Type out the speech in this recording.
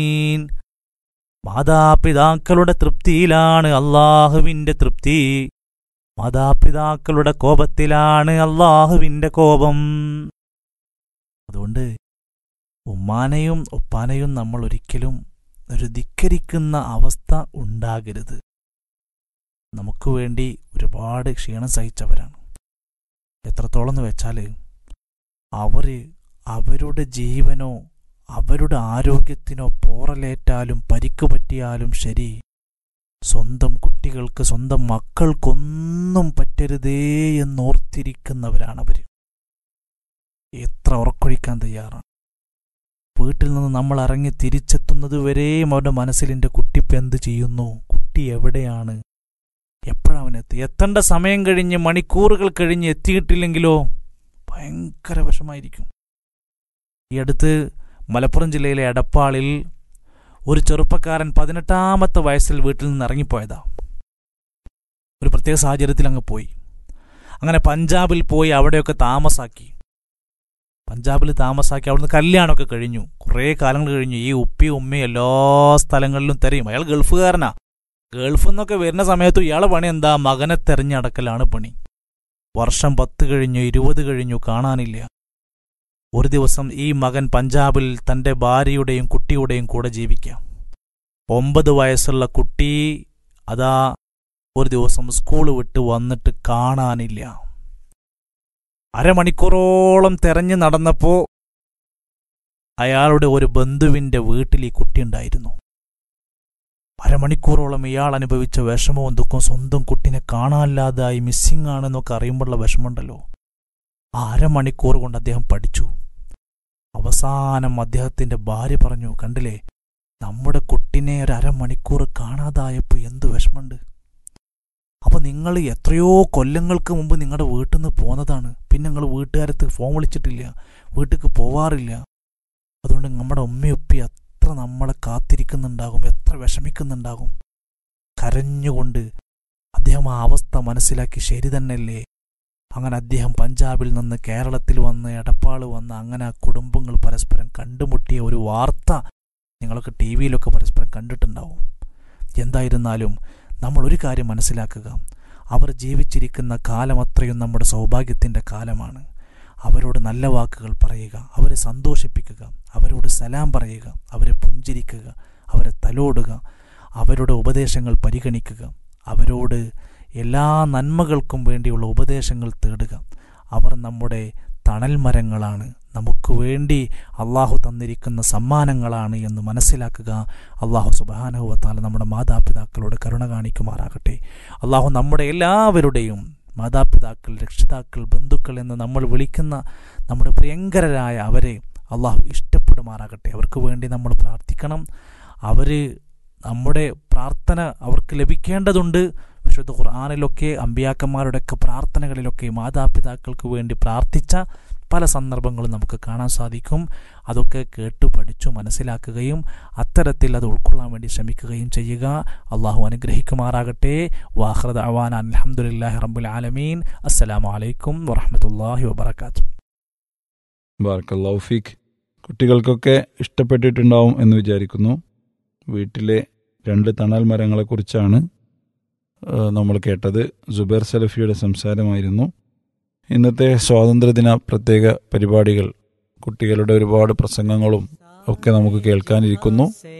മാതാപിതാക്കളുടെ തൃപ്തിയിലാണ് അള്ളാഹുവിന്റെ തൃപ്തി മാതാപിതാക്കളുടെ കോപത്തിലാണ് അള്ളാഹുവിന്റെ കോപം അതുകൊണ്ട് ഉമ്മാനെയും ഉപ്പാനെയും നമ്മൾ ഒരിക്കലും ഒരു ധിക്കരിക്കുന്ന അവസ്ഥ ഉണ്ടാകരുത് നമുക്ക് വേണ്ടി ഒരുപാട് ക്ഷീണം സഹിച്ചവരാണ് എത്രത്തോളം എന്ന് വെച്ചാൽ അവര് അവരുടെ ജീവനോ അവരുടെ ആരോഗ്യത്തിനോ പോറലേറ്റാലും പരിക്ക് പറ്റിയാലും ശരി സ്വന്തം കുട്ടികൾക്ക് സ്വന്തം മക്കൾക്കൊന്നും പറ്റരുതേ എന്നോർത്തിരിക്കുന്നവരാണ് അവര് എത്ര ഉറക്കൊഴിക്കാൻ തയ്യാറാണ് വീട്ടിൽ നിന്ന് നമ്മൾ ഇറങ്ങി തിരിച്ചെത്തുന്നത് വരെയും അവരുടെ മനസ്സിൽ എൻ്റെ കുട്ടിപ്പ് എന്ത് ചെയ്യുന്നു കുട്ടി എവിടെയാണ് എപ്പോഴവനെത്തി എത്തേണ്ട സമയം കഴിഞ്ഞ് മണിക്കൂറുകൾ കഴിഞ്ഞ് എത്തിയിട്ടില്ലെങ്കിലോ ഭയങ്കര വിഷമായിരിക്കും ഈ അടുത്ത് മലപ്പുറം ജില്ലയിലെ എടപ്പാളിൽ ഒരു ചെറുപ്പക്കാരൻ പതിനെട്ടാമത്തെ വയസ്സിൽ വീട്ടിൽ നിന്ന് ഇറങ്ങിപ്പോയതാ ഒരു പ്രത്യേക സാഹചര്യത്തിൽ അങ്ങ് പോയി അങ്ങനെ പഞ്ചാബിൽ പോയി അവിടെയൊക്കെ താമസാക്കി പഞ്ചാബിൽ താമസാക്കി അവിടുന്ന് കല്യാണമൊക്കെ കഴിഞ്ഞു കുറേ കാലങ്ങൾ കഴിഞ്ഞു ഈ ഉപ്പിയും ഉമ്മയും എല്ലാ സ്ഥലങ്ങളിലും തെരയും അയാൾ ഗൾഫുകാരനാ ഗൾഫിൽ നിന്നൊക്കെ വരുന്ന സമയത്ത് ഇയാളെ പണി എന്താ മകനെ തെരഞ്ഞടക്കലാണ് പണി വർഷം പത്ത് കഴിഞ്ഞു ഇരുപത് കഴിഞ്ഞു കാണാനില്ല ഒരു ദിവസം ഈ മകൻ പഞ്ചാബിൽ തന്റെ ഭാര്യയുടെയും കുട്ടിയുടെയും കൂടെ ജീവിക്കാം ഒമ്പത് വയസ്സുള്ള കുട്ടി അതാ ഒരു ദിവസം സ്കൂൾ വിട്ട് വന്നിട്ട് കാണാനില്ല അരമണിക്കൂറോളം തെരഞ്ഞു നടന്നപ്പോ അയാളുടെ ഒരു ബന്ധുവിന്റെ വീട്ടിൽ ഈ കുട്ടി ഉണ്ടായിരുന്നു അരമണിക്കൂറോളം ഇയാൾ അനുഭവിച്ച വിഷമവും ദുഃഖവും സ്വന്തം കുട്ടിനെ കാണാനില്ലാതായി മിസ്സിംഗ് ആണെന്നൊക്കെ അറിയുമ്പോഴുള്ള വിഷമമുണ്ടല്ലോ ആ അരമണിക്കൂർ കൊണ്ട് അദ്ദേഹം പഠിച്ചു അവസാനം അദ്ദേഹത്തിന്റെ ഭാര്യ പറഞ്ഞു കണ്ടില്ലേ നമ്മുടെ കുട്ടിനെ ഒരു അരമണിക്കൂർ കാണാതായപ്പോ എന്ത് വിഷമമുണ്ട് അപ്പൊ നിങ്ങൾ എത്രയോ കൊല്ലങ്ങൾക്ക് മുമ്പ് നിങ്ങളുടെ വീട്ടിൽ നിന്ന് പോന്നതാണ് പിന്നെ നിങ്ങൾ വീട്ടുകാരത്ത് ഫോൺ വിളിച്ചിട്ടില്ല വീട്ടിലേക്ക് പോവാറില്ല അതുകൊണ്ട് നമ്മുടെ ഉമ്മയൊപ്പി എത്ര നമ്മളെ കാത്തിരിക്കുന്നുണ്ടാകും എത്ര വിഷമിക്കുന്നുണ്ടാകും കരഞ്ഞുകൊണ്ട് അദ്ദേഹം ആ അവസ്ഥ മനസ്സിലാക്കി ശരി തന്നെയല്ലേ അങ്ങനെ അദ്ദേഹം പഞ്ചാബിൽ നിന്ന് കേരളത്തിൽ വന്ന് എടപ്പാൾ വന്ന് അങ്ങനെ ആ കുടുംബങ്ങൾ പരസ്പരം കണ്ടുമുട്ടിയ ഒരു വാർത്ത നിങ്ങളൊക്കെ ടി വിയിലൊക്കെ പരസ്പരം കണ്ടിട്ടുണ്ടാവും എന്തായിരുന്നാലും നമ്മൾ ഒരു കാര്യം മനസ്സിലാക്കുക അവർ ജീവിച്ചിരിക്കുന്ന കാലം അത്രയും നമ്മുടെ സൗഭാഗ്യത്തിൻ്റെ കാലമാണ് അവരോട് നല്ല വാക്കുകൾ പറയുക അവരെ സന്തോഷിപ്പിക്കുക അവരോട് സലാം പറയുക അവരെ പുഞ്ചിരിക്കുക അവരെ തലോടുക അവരുടെ ഉപദേശങ്ങൾ പരിഗണിക്കുക അവരോട് എല്ലാ നന്മകൾക്കും വേണ്ടിയുള്ള ഉപദേശങ്ങൾ തേടുക അവർ നമ്മുടെ തണൽ മരങ്ങളാണ് നമുക്ക് വേണ്ടി അള്ളാഹു തന്നിരിക്കുന്ന സമ്മാനങ്ങളാണ് എന്ന് മനസ്സിലാക്കുക അള്ളാഹു സുബാനുഭവത്താൽ നമ്മുടെ മാതാപിതാക്കളോട് കരുണ കാണിക്കുമാറാകട്ടെ അള്ളാഹു നമ്മുടെ എല്ലാവരുടെയും മാതാപിതാക്കൾ രക്ഷിതാക്കൾ ബന്ധുക്കൾ എന്ന് നമ്മൾ വിളിക്കുന്ന നമ്മുടെ പ്രിയങ്കരരായ അവരെ അള്ളാഹു ഇഷ്ടപ്പെടുമാറാകട്ടെ അവർക്ക് വേണ്ടി നമ്മൾ പ്രാർത്ഥിക്കണം അവർ നമ്മുടെ പ്രാർത്ഥന അവർക്ക് ലഭിക്കേണ്ടതുണ്ട് വിശുദ്ധ ഖുർആാനിലൊക്കെ അമ്പിയാക്കന്മാരുടെയൊക്കെ പ്രാർത്ഥനകളിലൊക്കെ മാതാപിതാക്കൾക്ക് വേണ്ടി പ്രാർത്ഥിച്ച പല സന്ദർഭങ്ങളും നമുക്ക് കാണാൻ സാധിക്കും അതൊക്കെ കേട്ടു പഠിച്ചു മനസ്സിലാക്കുകയും അത്തരത്തിൽ അത് ഉൾക്കൊള്ളാൻ വേണ്ടി ശ്രമിക്കുകയും ചെയ്യുക അള്ളാഹു അനുഗ്രഹിക്കുമാറാകട്ടെ വാഹ്റദ് അവാൻ അലഹമുല്ലാഹി റബ്ബുൽ ആലമീൻ അസ്സലാമു അലൈക്കും വറഹമത്തല്ലാഹി വബർക്കാത്തു ബാർക്കല്ലൗഫീഖ് കുട്ടികൾക്കൊക്കെ ഇഷ്ടപ്പെട്ടിട്ടുണ്ടാവും എന്ന് വിചാരിക്കുന്നു വീട്ടിലെ രണ്ട് തണൽ മരങ്ങളെക്കുറിച്ചാണ് നമ്മൾ കേട്ടത് ജുബൈർ സലഫിയുടെ സംസാരമായിരുന്നു ഇന്നത്തെ സ്വാതന്ത്ര്യദിന പ്രത്യേക പരിപാടികൾ കുട്ടികളുടെ ഒരുപാട് പ്രസംഗങ്ങളും ഒക്കെ നമുക്ക് കേൾക്കാനിരിക്കുന്നു